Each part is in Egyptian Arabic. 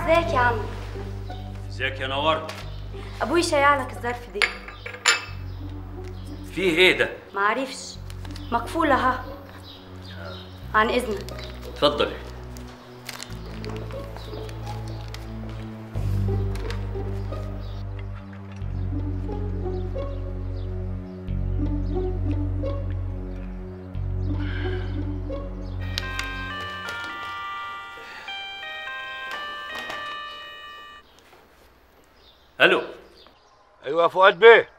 ازيك يا عم ازيك يا نورت ابوي شيع لك الظرف دي فيه ايه ده معرفش مقفولة ها عن اذنك اتفضلي الو ايوه يا فؤاد بيه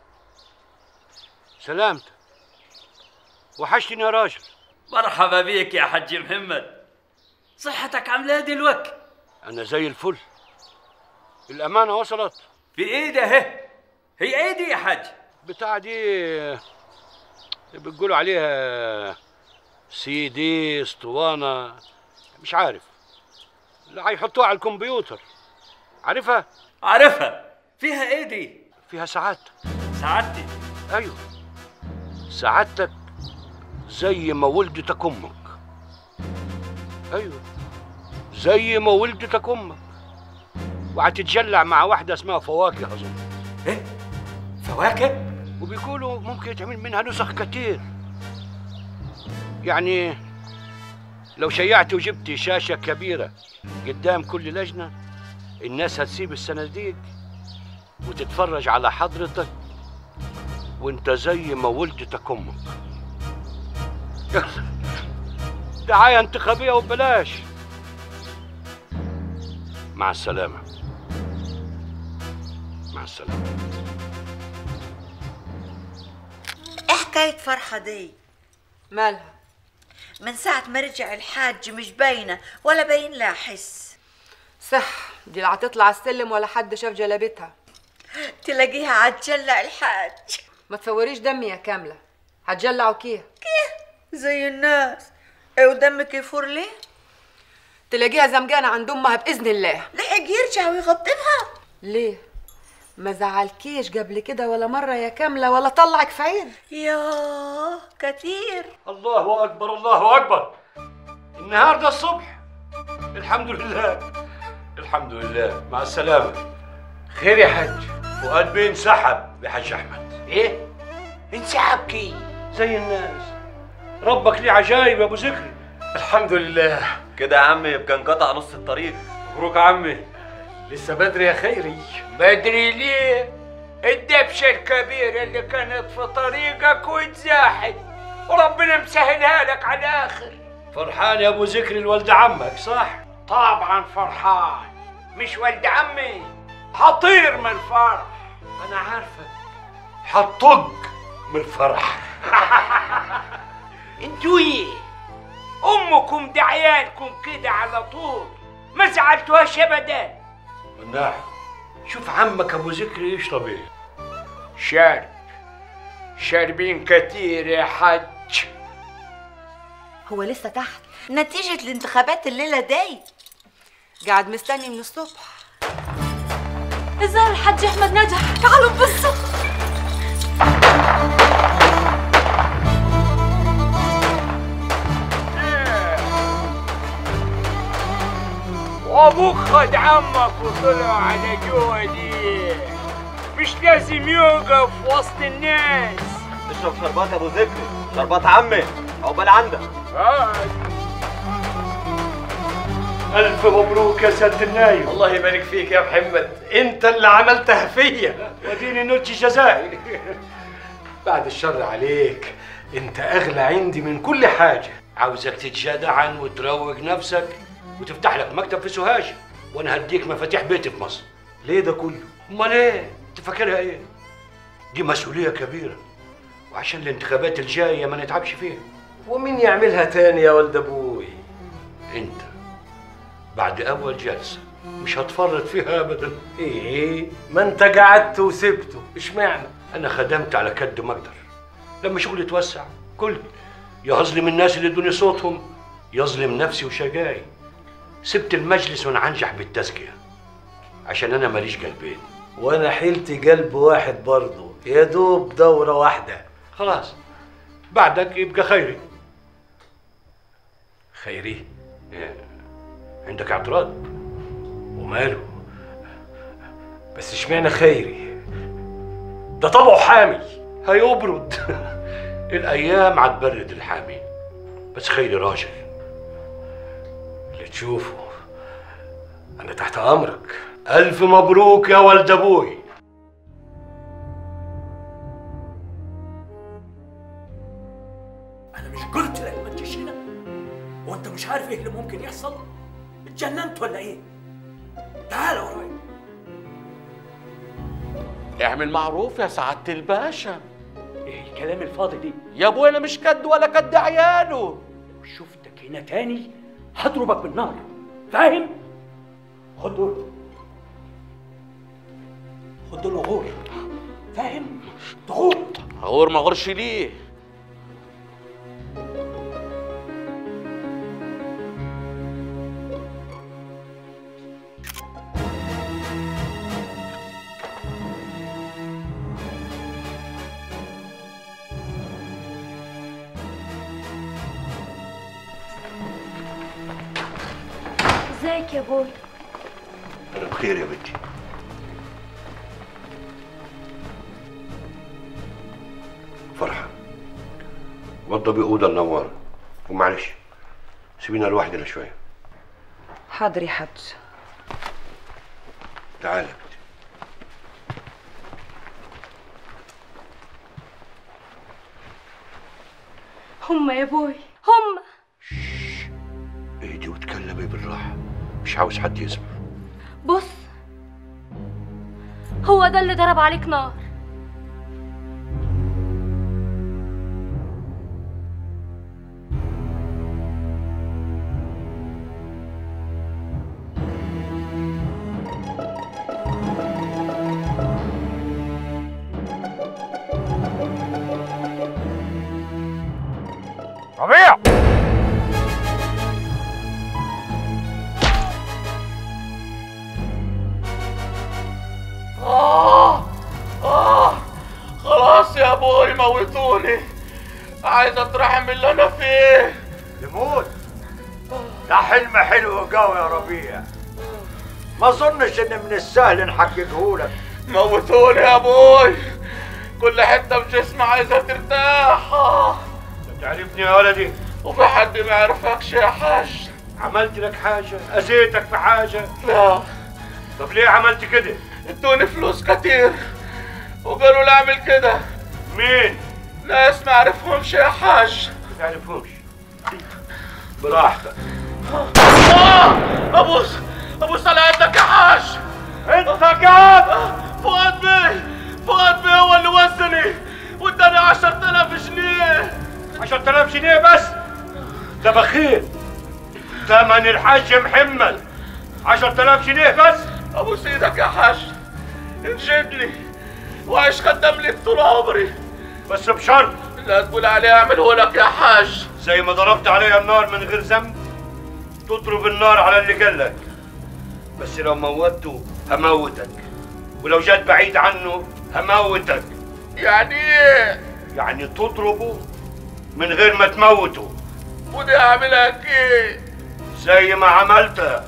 سلامت وحشتني يا راجل مرحبا بيك يا حج محمد صحتك عامله إيه دلوقتي انا زي الفل الامانه وصلت في ايه ده هي هي ايه دي يا حج بتاع دي بتقولوا عليها سي دي اسطوانه مش عارف لا هيحطوها على الكمبيوتر عارفها عارفها فيها ايه دي فيها ساعات سعادتي ايوه سعادتك زي ما ولدتك امك ايوه زي ما ولدتك امك وهتتجلع مع واحده اسمها فواكه اظن ايه فواكه وبيقولوا ممكن يتعمل منها نسخ كتير يعني لو شيعت وجبت شاشة كبيرة قدام كل لجنة الناس هتسيب الصناديق وتتفرج على حضرتك وانت زي ما ولدتك امك يلا دعاية انتخابية وببلاش مع السلامة مع السلامة ايه حكاية فرحة دي؟ مالها من ساعة ما رجع الحاج مش باينة ولا باين لها حس صح دي لا هتطلع السلم ولا حد شاف جلابتها تلاقيها عتجلع الحاج ما تفوريش دمي يا كامله هتجلعوا كيه زي الناس ايه ودمك يفور ليه؟ تلاقيها زمجانه عند امها باذن الله لحق يرجع ويغطلها ليه ما زعلكيش قبل كده ولا مره يا كامله ولا طلعك في عين ياه كتير الله اكبر الله اكبر النهارده الصبح الحمد لله الحمد لله مع السلامه خير يا حاج فؤاد بيه انسحب يا حاج احمد ايه انسحب كي زي الناس ربك ليه عجايب يا ابو ذكري الحمد لله كده يا عم يبقى انقطع نص الطريق مبروك يا عمي لسه بدري يا خيري بدري ليه؟ الدبشة الكبيرة اللي كانت في طريقك واتزاحت وربنا مسهلها لك على الآخر فرحان يا ابو ذكري الولد عمك صح طبعا فرحان مش ولد عمي حطير من الفرح انا عارفك حطق من الفرح انتوا ايه؟ امكم دعيالكم كده على طول ما زعلتوهاش ابدا مناح شوف عمك ابو ذكري يشرب ايه شارب شاربين كتير يا حج هو لسه تحت نتيجة الانتخابات الليلة دي قاعد مستني من الصبح الظاهر الحاج احمد نجح تعالوا نبصوا وابوك خد عمك وطلع على جوا دي مش لازم يوقف وسط الناس اشرب شربات يا ابو ذكري شربات عمي عقبال عندك هاي الف مبروك يا سياده النايب الله يبارك فيك يا محمد انت اللي عملتها فيا وديني نوتشي جزائي بعد الشر عليك انت اغلى عندي من كل حاجه عاوزك تتجدعن وتروق نفسك وتفتح لك مكتب في سوهاج وانا هديك مفاتيح بيتي في مصر ليه ده كله امال ايه انت فاكرها ايه دي مسؤوليه كبيره وعشان الانتخابات الجايه ما نتعبش فيها ومين يعملها تاني يا ولد ابوي انت بعد اول جلسه مش هتفرط فيها ابدا ايه ما انت قعدت وسبته اشمعنى انا خدمت على كد ما اقدر لما شغلي اتوسع كل يظلم الناس اللي ادوني صوتهم يظلم نفسي وشجاعي سبت المجلس وانا انجح بالتزكيه عشان انا ماليش قلبين وانا حيلتي قلب واحد برضه يا دوب دوره واحده خلاص بعدك يبقى خيري خيري إيه، عندك اعتراض وماله بس اشمعنى خيري ده طبعه حامي هيبرد الايام هتبرد الحامي بس خيري راجل اللي تشوفه انا تحت امرك الف مبروك يا ولد ابوي انا مش قلت لك ما تجيش هنا وانت مش عارف ايه اللي ممكن يحصل اتجننت ولا ايه تعال ورايا اعمل معروف يا سعادة الباشا ايه الكلام الفاضي دي يا ابوي انا مش كد ولا كد عياله لو شفتك هنا تاني هضربك بالنار فاهم خد دول خد دول وغور فاهم تغور غور ما غورش ليه ازيك يا بوي انا بخير يا بنتي فرحة وضبي أوضة النوار ومعلش سيبينا لوحدنا شوية حاضر يا حاج تعالى يا بنتي هم يا بوي هم اهدي وتكلمي بالراحة مش عاوز حد يسمع بص هو ده اللي ضرب عليك نار ربيع آه آه خلاص يا ابوي موتوني عايز اترحم من اللي انا فيه تموت ده حلم حلو قوي يا ربيع ما اظنش ان من السهل نحققه لك موتوني يا ابوي كل حته في جسمي عايزه ترتاح آه. تعرفني يا ولدي وفي حد ما يعرفكش يا حاج عملت لك حاجة أذيتك في حاجة لا طب ليه عملت كده ادوني فلوس كتير وقالوا لي اعمل كده مين ناس ما اعرفهمش يا حاج ما تعرفهمش براحتك آه ابوس ابوس على يدك يا حاج انت قاعد فؤاد بيه فؤاد بيه هو اللي وزني واداني 10000 جنيه 10000 جنيه بس ده بخيل تمن الحاج محمد 10000 جنيه بس ابوس ايدك يا حاج انجدني وعيش خدام ليك طول عمري بس بشرط لا تقول عليه اعمله لك يا حاج زي ما ضربت عليها النار من غير ذنب تضرب النار على اللي قالك بس لو موته هموتك ولو جت بعيد عنه هموتك يعني ايه يعني تضربه من غير ما تموته ودي اعملها ايه زي ما عملتها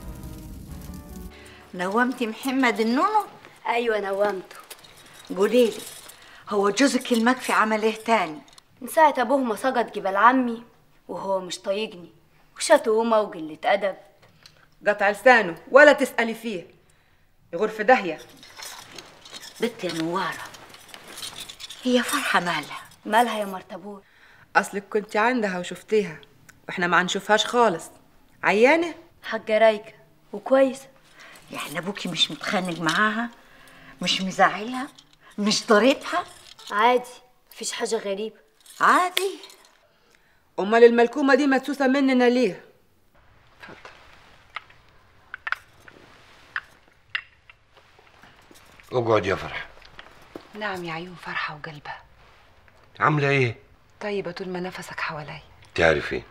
نومتي محمد النونو ايوه نومته قولي لي هو جوزك المكفي عمل ايه تاني من ساعة ابوه ما سقط جبل عمي وهو مش طايقني وشتومة وقلة ادب قطع لسانه ولا تسألي فيه يغور في داهية بنت يا نوارة هي فرحة مالها مالها يا مرتبور أصلك كنت عندها وشفتيها وإحنا ما نشوفهاش خالص عيانة حاجة رايقة وكويسة يعني ابوكي مش متخانق معاها مش مزعلها مش ضاربها عادي مفيش حاجة غريبة عادي أمال الملكومة دي مدسوسة مننا ليه؟ اقعد يا فرح نعم يا عيون فرحة وقلبها عاملة ايه؟ طيبة طول ما نفسك حوالي تعرفي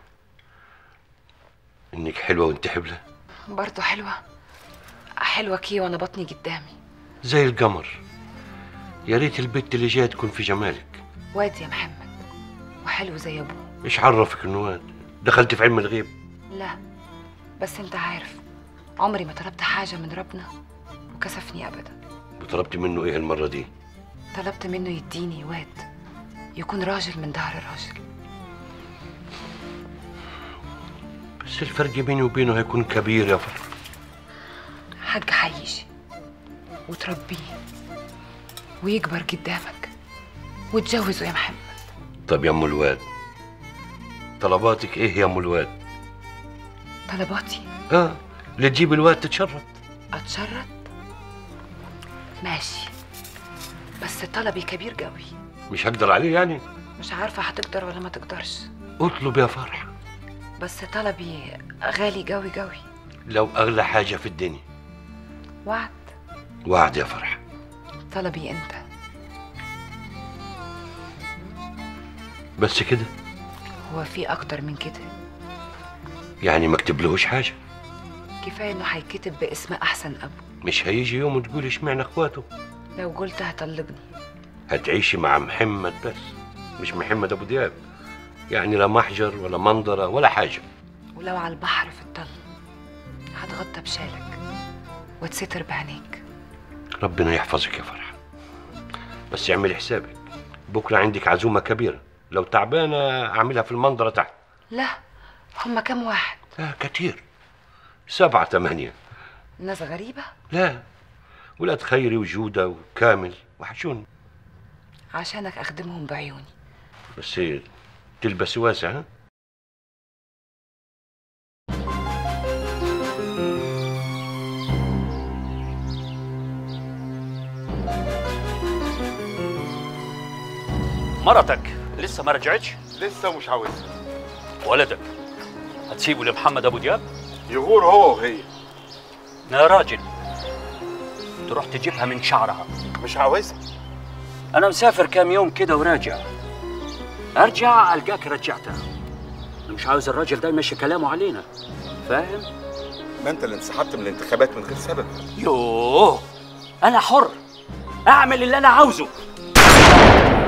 انك حلوة وانت حبلة برضه حلوة حلوة كي وأنا بطني قدامي زي القمر يا ريت البت اللي جايه تكون في جمالك واد يا محمد وحلو زي أبوه ايش عرفك انه واد دخلت في علم الغيب لا بس أنت عارف عمري ما طلبت حاجة من ربنا وكسفني أبدا وطلبت منه ايه المره دي طلبت منه يديني واد يكون راجل من ظهر راجل بس الفرق بيني وبينه هيكون كبير يا فرح حاج هيجي وتربيه ويكبر قدامك وتجوزه يا محمد طب يا ام الواد طلباتك ايه يا ام الواد طلباتي اه لتجيب الواد تتشرط أتشرط ماشي بس طلبي كبير قوي مش هقدر عليه يعني مش عارفة هتقدر ولا ما تقدرش اطلب يا فرح بس طلبي غالي قوي قوي لو اغلى حاجه في الدنيا وعد وعد يا فرح طلبي انت بس كده هو في اكتر من كده يعني ما اكتبلهوش حاجه كفايه انه هيتكتب باسم احسن ابو مش هيجي يوم وتقول اشمعنى اخواته لو قلت هطلقني هتعيشي مع محمد بس مش محمد ابو دياب يعني لا محجر ولا منظره ولا حاجه ولو على البحر في الطل هتغطى بشالك وتستر بعينيك ربنا يحفظك يا فرح بس اعملي حسابك بكره عندك عزومه كبيره لو تعبانه اعملها في المنظره تحت لا هما كم واحد لا كتير سبعة ثمانية ناس غريبة لا ولاد خيري وجودة وكامل وحشون عشانك أخدمهم بعيوني بس تلبسي واسع ها مرتك لسه ما رجعتش لسه مش عاوزها ولدك هتسيبه لمحمد ابو دياب يغور هو وهي يا راجل تروح تجيبها من شعرها مش عاوزها انا مسافر كام يوم كده وراجع ارجع القاك رجعتها انا مش عاوز الراجل ده يمشي كلامه علينا فاهم ما انت اللي انسحبت من الانتخابات من غير سبب يوه انا حر اعمل اللي انا عاوزه